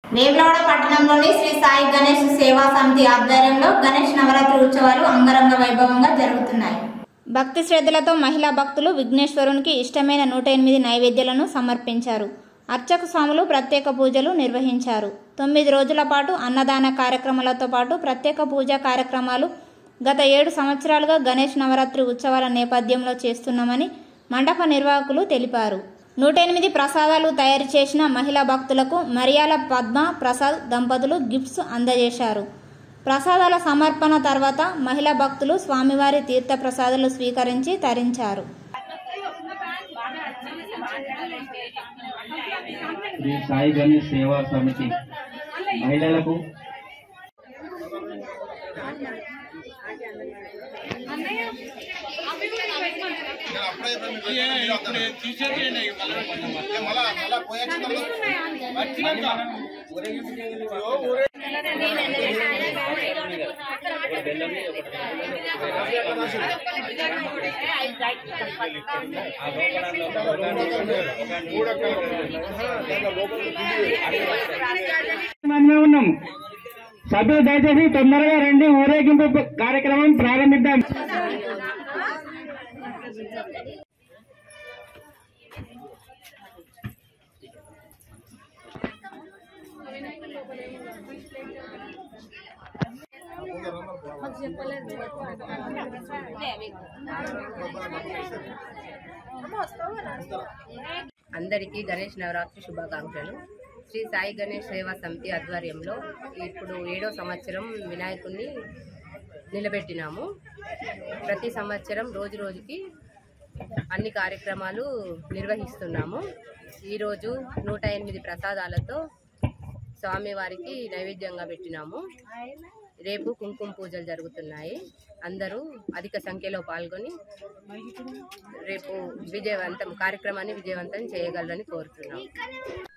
వేములవాడ పట్టణంలోని శ్రీ సాయి గణేష్ సేవా సమితి ఆధ్వర్యంలో గణేష్ నవరాత్రి ఉత్సవాలు అంగరంగ వైభవంగా జరుగుతున్నాయి భక్తి శ్రద్ధలతో మహిళా భక్తులు విఘ్నేశ్వరునికి ఇష్టమైన నూట ఎనిమిది నైవేద్యాలను సమర్పించారు అర్చక స్వాములు ప్రత్యేక పూజలు నిర్వహించారు తొమ్మిది రోజుల పాటు అన్నదాన కార్యక్రమాలతో పాటు ప్రత్యేక పూజా కార్యక్రమాలు గత ఏడు సంవత్సరాలుగా గణేష్ నవరాత్రి ఉత్సవాల నేపథ్యంలో చేస్తున్నామని మండప నిర్వాహకులు తెలిపారు నూట ఎనిమిది ప్రసాదాలు తయారు చేసిన మహిళా భక్తులకు మరియాల పద్మ ప్రసాద్ దంపతులు గిఫ్ట్స్ అందజేశారు ప్రసాదాల సమర్పణ తర్వాత మహిళా భక్తులు స్వామివారి తీర్థ ప్రసాదాలు స్వీకరించి తరించారు శ్రీ సాయి గణేష్ సేవా సమితి మహిళలకు మనమే ఉన్నాము సభ్యులు దయచేసి తొందరగా రండి ఊరేగింపు కార్యక్రమం ప్రారంభిద్దాం అందరికీ గణేష్ నవరాత్రి శుభాకాంక్షలు శ్రీ సాయి గణేష్ సేవా సమితి ఆధ్వర్యంలో ఇప్పుడు ఏడో సంవత్సరం వినాయకుడిని నిలబెట్టినాము ప్రతి సంవత్సరం రోజు రోజుకి అన్ని కార్యక్రమాలు నిర్వహిస్తున్నాము ఈరోజు నూట ఎనిమిది ప్రసాదాలతో స్వామివారికి నైవేద్యంగా పెట్టినాము రేపు కుంకుమ పూజలు జరుగుతున్నాయి అందరూ అధిక సంఖ్యలో పాల్గొని రేపు విజయవంతం కార్యక్రమాన్ని విజయవంతం చేయగలరని కోరుతున్నాం